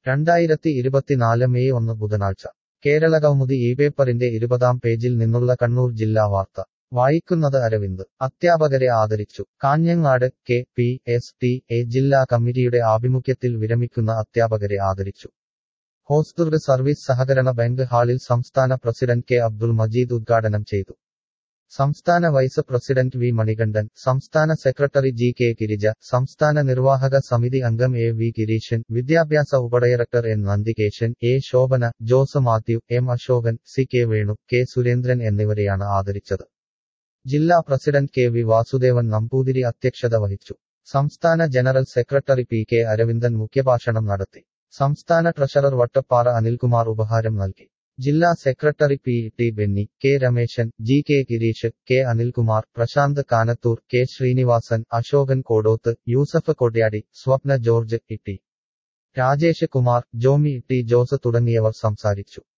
രണ്ടായിരത്തി ഇരുപത്തിനാല് മെയ് ഒന്ന് ബുധനാഴ്ച കേരളകൗമുദി ഈ പേപ്പറിന്റെ ഇരുപതാം പേജിൽ നിന്നുള്ള കണ്ണൂർ ജില്ലാ വാർത്ത വായിക്കുന്നത് അരവിന്ദ് അധ്യാപകരെ ആദരിച്ചു Kanhangad K P S T A ജില്ലാ കമ്മിറ്റിയുടെ ആഭിമുഖ്യത്തിൽ വിരമിക്കുന്ന അധ്യാപകരെ ആദരിച്ചു ഹോസ്ദുർഗ് സർവീസ് സഹകരണ ബാങ്ക് ഹാളിൽ സംസ്ഥാന പ്രസിഡന്റ് കെ അബ്ദുൾ മജീദ് ഉദ്ഘാടനം ചെയ്തു സംസ്ഥാന വൈസ് പ്രസിഡന്റ് വി മണികണ്ഠൻ സംസ്ഥാന സെക്രട്ടറി ജി കെ ഗിരിജ സംസ്ഥാന നിർവാഹക സമിതി അംഗം എ വി ഗിരീശൻ വിദ്യാഭ്യാസ ഉപഡയറക്ടർ N Nandikesan A Sobhana Jose Mathew M Ashokan C K Venu K Surendran എന്നിവരെയാണ് ആദരിച്ചത് ജില്ലാ president K V Vasudevan Namboothiri അധ്യക്ഷത വഹിച്ചു സംസ്ഥാന general secretary P K Aravindan മുഖ്യഭാഷണം നടത്തി സംസ്ഥാന ട്രഷറർ വട്ടപ്പാറ അനിൽകുമാർ ഉപഹാരം നൽകി ജില്ലാ secretary P T Benny K Rameshan G K Gireesh K Anilkumar Prashanth Kanathur K Srinivasan Ashokan Kodoth Yusuf Kotyadi Swapna George E T Rajesh Kumar Jomi T Jose തുടങ്ങിയവർ സംസാരിച്ചു